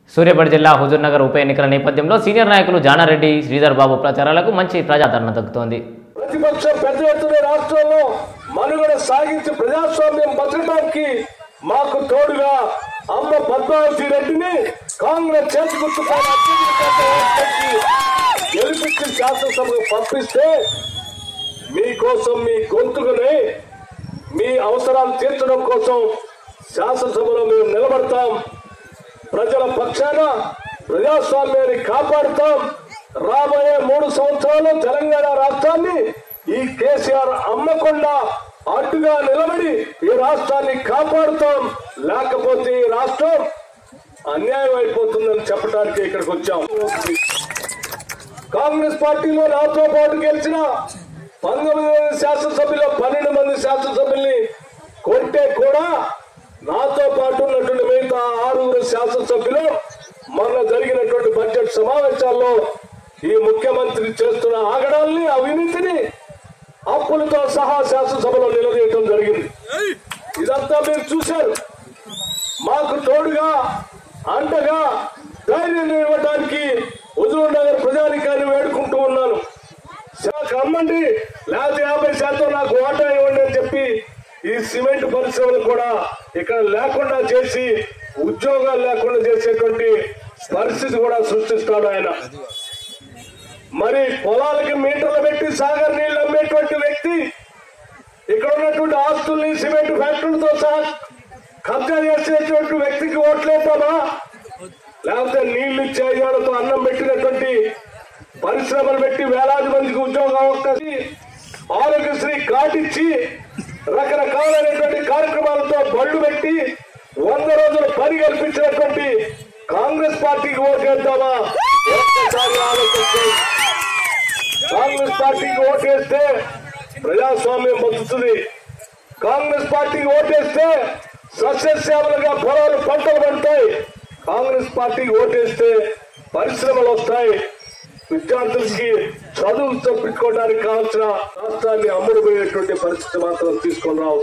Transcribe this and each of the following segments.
సూర్యాపేట జిల్లా హుజూర్నగర్ ఉప ఎన్నికల నేపథ్యంలో సీనియర్ నాయకులు జానారెడ్డి శ్రీధర్ బాబు ప్రచారాలకు మంచి ప్రజాదరణ దక్కుతోంది ప్రతిపక్షం పెద్ద ఎత్తున రాష్ట్రంలో మనుగడ సాగించి ప్రజాస్వామ్యం బతకడానికి మాకు తోడుగా అమ్మ పద్మావతి రెడ్డిని కాంగ్రెస్ చేతి గుర్తుపైన అత్యధిక ఓట్లకి గెలిపించి శాసనసభకు పంపిస్తే మీకోసం మీ గొంతుకుని మీ అవసరాలు తీర్చడం కోసం శాసనసభలో మేము నిలబడతాం ప్రజల పక్షాన ప్రజాస్వామ్యాన్ని కాపాడుతాం రాబోయే మూడు సంవత్సరాలు తెలంగాణ రాష్ట్రాన్ని ఈ కేసీఆర్ అమ్మకుండా అడ్డుగా నిలబడి ఈ రాష్ట్రాన్ని కాపాడుతాం లేకపోతే ఈ రాష్ట్రం అన్యాయం అయిపోతుందని చెప్పడానికి ఇక్కడికి వచ్చాం కాంగ్రెస్ పార్టీలో నాతో పాటు గెలిచిన పంతొమ్మిది మంది శాసనసభ్యులు పన్నెండు మంది శాసనసభ్యుల్ని కొంటే కూడా నాతో పాటు ఉన్నటువంటి మిగతా ఆరుగురు శాసనసభ్యులు మొన్న జరిగినటువంటి బడ్జెట్ సమావేశాల్లో ఈ ముఖ్యమంత్రి చేస్తున్న ఆగడాల్ని అవినీతిని అప్పులతో సహా శాసనసభలో నిలదీయటం జరిగింది ఇదంతా మీరు చూశారు మాకు తోడుగా అండగా ధైర్యం ఇవ్వడానికి హుజూర్ నగర్ ప్రజానికాన్ని వేడుకుంటూ ఉన్నాను శాఖ అమ్మండి లేకపోతే యాభై శాతం నాకు వాటా ఇవ్వండి అని చెప్పి ఈ సిమెంట్ పరిశ్రమలు కూడా ఇక్కడ లేకుండా చేసి ఉద్యోగాలు లేకుండా చేసేటువంటి పరిస్థితి కూడా సృష్టిస్తాడు ఆయన మరి పొలాలకి మీటర్లు పెట్టి సాగర్ నీళ్లు అమ్మేటువంటి వ్యక్తి ఇక్కడ ఉన్నటువంటి ఆస్తుల్ని సిమెంట్ ఫ్యాక్టరీలతో సహా కబ్జా చేసేటువంటి వ్యక్తికి ఓట్లేద్దామా లేకపోతే నీళ్లు ఇచ్చే అయ్యాలతో అన్నం పెట్టినటువంటి పరిశ్రమలు పెట్టి వేలాది మందికి ఉద్యోగ అవకాశం ఆరోగ్యశ్రీ కార్డు ఇచ్చి రకరకాలైనటువంటి కార్యక్రమాలతో బళ్ళు పెట్టి వంద రోజులు పని కల్పించినటువంటి కాంగ్రెస్ పార్టీకి ఓటేద్దామా ఒక్కసారి ఆలోచించండి కాంగ్రెస్ పార్టీకి ఓటేస్తే ప్రజాస్వామ్యం బతుకుతుంది కాంగ్రెస్ పార్టీకి ఓటేస్తే సస్యశ్యామలుగా పొలాలు పంటలు పడతాయి కాంగ్రెస్ పార్టీకి ఓటేస్తే పరిశ్రమలు వస్తాయి విద్యార్థులకి చదువు తప్పించుకోవడానికి కావాల్సిన రాష్ట్రాన్ని అమ్ముడుపోయేటువంటి పరిస్థితి మాత్రం తీసుకొని రావు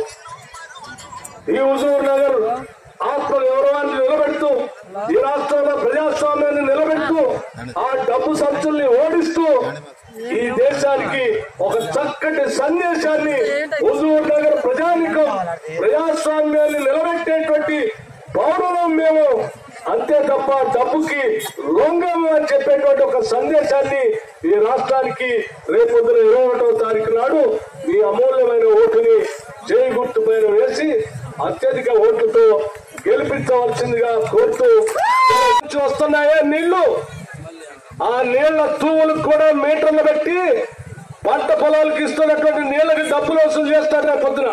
ఈ హుజూర్ నగర్ ఆత్మ గౌరవాన్ని నిలబెడుతూ ఈ రాష్ట్రంలో ప్రజాస్వామ్యాన్ని నిలబెడుతూ ఆ డబ్బు సంచుల్ని ఓడిస్తూ ఈ దేశానికి ఒక చక్కటి సందేశాన్ని హుజూర్ నగర్ ప్రజానికం ప్రజాస్వామ్యాన్ని నిలబెట్టేటువంటి పౌరులం మేము అంతే తప్ప డబ్బుకి లొంగము అని చెప్పేటువంటి ఒక సందేశాన్ని ఈ రాష్ట్రానికి రేపొద్దున ఇరవై ఒకటో తారీఖు నాడు మీ అమూల్యమైన ఓటుని జై గుర్తు పైన వేసి అత్యధిక ఓట్లతో గెలిపించవలసిందిగా కోరుతూ నుంచి వస్తున్నాయా నీళ్లు ఆ నీళ్ల తూములకు కూడా మీటర్లు పెట్టి పంట పొలాలకు ఇస్తున్నటువంటి నీళ్ళకి డబ్బులు వసూలు చేస్తారు రేపు పొద్దున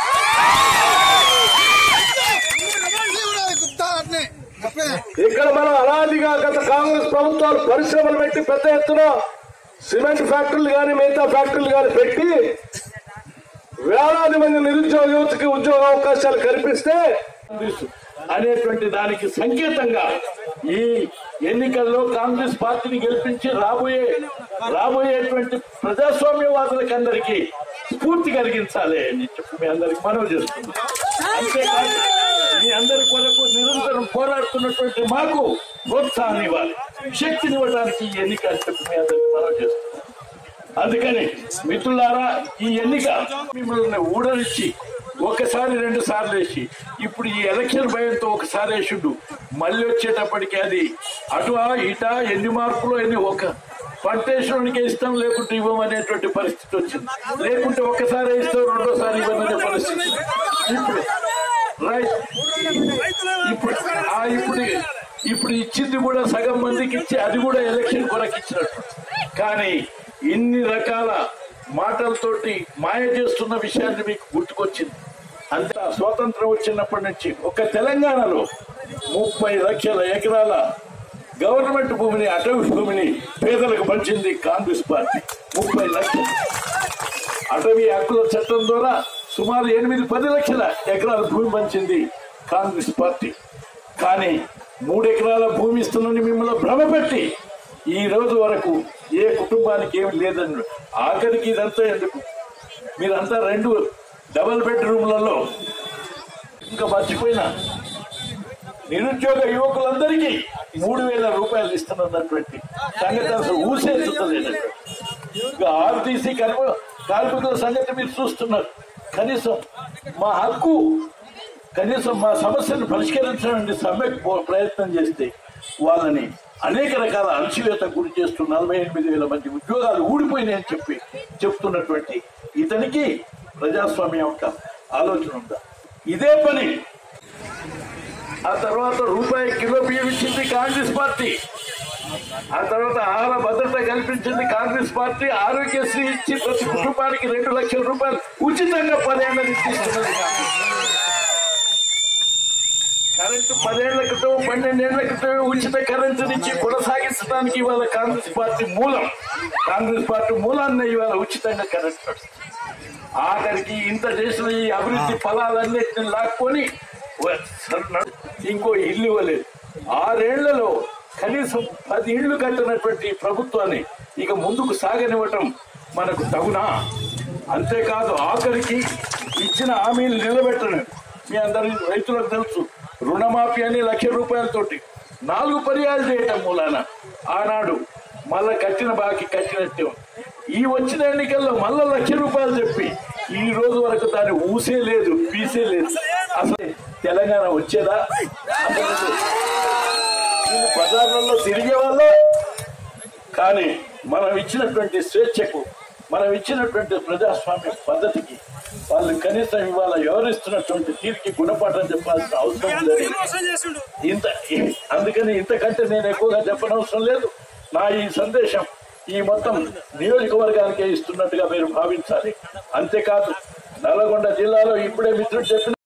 ఇక్కడ మనం అనాదిగా గత కాంగ్రెస్ ప్రభుత్వాలు పరిశ్రమలు పెట్టి పెద్ద ఎత్తున సిమెంట్ ఫ్యాక్టరీలు కానీ మిగతా ఫ్యాక్టరీలు కానీ పెట్టి వేలాది మంది నిరుద్యోగ యువతకి ఉద్యోగ అవకాశాలు కల్పిస్తే అనేటువంటి దానికి సంకేతంగా ఈ ఎన్నికల్లో కాంగ్రెస్ పార్టీని గెలిపించి రాబోయే రాబోయేటువంటి ప్రజాస్వామ్యవాదులకు అందరికీ స్ఫూర్తి కలిగించాలి అని చెప్పి మీ అందరికి మనవి చేస్తున్నాం అంతేకాదు మీ అందరి కొరకు నిరంతరం పోరాడుతున్నటువంటి మాకు ప్రోత్సాహాన్ని ఇవ్వాలి శక్తిని ఇవ్వడానికి ఈ ఎన్నిక అని చెప్పి మీ అందరికి మనవి చేస్తున్నాం అందుకని మిత్రులారా ఈ ఎన్నిక మిమ్మల్ని ఊడనిచ్చి ఒకసారి రెండు సార్లు వేసి ఇప్పుడు ఈ ఎలక్షన్ భయంతో ఒకసారి వేసిండు మళ్ళీ వచ్చేటప్పటికి అది అటు ఆ ఇట ఎన్ని మార్పులు ఎన్ని ఒక పంటేశ్వరునికి ఇస్తాం లేకుంటే ఇవ్వమనేటువంటి పరిస్థితి వచ్చింది లేకుంటే ఒక్కసారి ఇస్తాం రెండోసారి ఇవ్వమనే పరిస్థితి ఇప్పుడు రైట్ ఇప్పుడు ఆ ఇప్పుడు ఇప్పుడు ఇచ్చింది కూడా సగం మందికి ఇచ్చి అది కూడా ఎలక్షన్ కొరకు ఇచ్చినట్టు కానీ ఇన్ని రకాల మాటలతోటి మాయ చేస్తున్న విషయాన్ని మీకు గుర్తుకొచ్చింది అంత స్వాతంత్రం వచ్చినప్పటి నుంచి ఒక తెలంగాణలో ముప్పై లక్షల ఎకరాల గవర్నమెంట్ భూమిని అటవీ భూమిని పేదలకు పంచింది కాంగ్రెస్ పార్టీ ముప్పై లక్షలు అటవీ హక్కుల చట్టం ద్వారా సుమారు ఎనిమిది పది లక్షల ఎకరాల భూమి పంచింది కాంగ్రెస్ పార్టీ కానీ మూడు ఎకరాల భూమి ఇస్తుందని మిమ్మల్ని భ్రమపెట్టి ఈ రోజు వరకు ఏ కుటుంబానికి ఏమి లేదని ఆఖరికి ఇదంతా ఎందుకు మీరంతా రెండు డబల్ బెడ్రూమ్లలో ఇంకా మర్చిపోయినా నిరుద్యోగ యువకులందరికీ మూడు వేల రూపాయలు ఇస్తున్నటువంటి సంగతి అసలు ఊసేస్తుంది ఇక ఆర్టీసీ కర్మ కార్మికుల సంగతి మీరు చూస్తున్నారు కనీసం మా హక్కు కనీసం మా సమస్యను పరిష్కరించడానికి సమ్మెకు పో- ప్రయత్నం చేస్తే వాళ్ళని అనేక రకాల అణచివేత గురి చేస్తూ నలభై ఎనిమిది వేల మంది ఉద్యోగాలు ఊడిపోయినాయని చెప్పి చెప్తున్నటువంటి ఇతనికి ప్రజాస్వామ్యం యొక్క ఆలోచన ఉందా ఇదే పని ఆ తర్వాత రూపాయి కిలో బియ్యం ఇచ్చింది కాంగ్రెస్ పార్టీ ఆ తర్వాత ఆహార భద్రత కల్పించింది కాంగ్రెస్ పార్టీ ఆరోగ్యశ్రీ ఇచ్చి ప్రతి కుటుంబానికి రెండు లక్షల రూపాయలు ఉచితంగా పదేళ్ళది ఇచ్చిస్తున్నది కాంగ్రెస్ కరెంటు పదేళ్ల క్రితం పన్నెండేళ్ల క్రితం ఉచిత కరెంటు నుంచి కొనసాగించడానికి ఇవాళ కాంగ్రెస్ పార్టీ మూలం కాంగ్రెస్ పార్టీ మూలాన్ని ఇవాళ ఉచితంగా కరెంట్ నడుస్తుంది ఆఖరికి ఇంత చేసిన ఈ అభివృద్ధి ఫలాలన్నింటిని లాక్కొని వ- ఇంకో ఇల్లు ఇవ్వలేదు ఆరేళ్లలో కనీసం పది ఇళ్లు కట్టినటువంటి ఈ ప్రభుత్వాన్ని ఇక ముందుకు సాగనివ్వటం మనకు తగునా అంతేకాదు ఆఖరికి ఇచ్చిన హామీలు నిలబెట్టడం మీ అందరి రైతులకు తెలుసు రుణమాఫీ అని లక్ష రూపాయలతోటి నాలుగు పర్యాలు చేయటం మూలాన ఆనాడు మళ్ళా కట్టిన బాకీ కట్టినట్టే ఉంది. ఈ వచ్చిన ఎన్నికల్లో మళ్ళా లక్ష రూపాయలు చెప్పి ఈ రోజు వరకు దాన్ని ఊసే లేదు పీసే లేదు అసలు తెలంగాణ వచ్చేదా అసలు వీళ్ళు బజార్లలో తిరిగే వాళ్ళే కానీ మనం ఇచ్చినటువంటి స్వేచ్ఛకు మనం ఇచ్చినటువంటి ప్రజాస్వామ్య పద్ధతికి వాళ్ళు కనీసం ఇవాళ ఎవరిస్తున్నటువంటి తీర్కి గుణపాఠం చెప్పాల్సిన అవసరం లేదు ఇంత అందుకని ఇంతకంటే నేను ఎక్కువగా చెప్పనవసరం లేదు నా ఈ సందేశం ఈ మొత్తం నియోజకవర్గానికే ఇస్తున్నట్టుగా మీరు భావించాలి అంతేకాదు నల్గొండ జిల్లాలో ఇప్పుడే మిత్రుడు చెప్పిన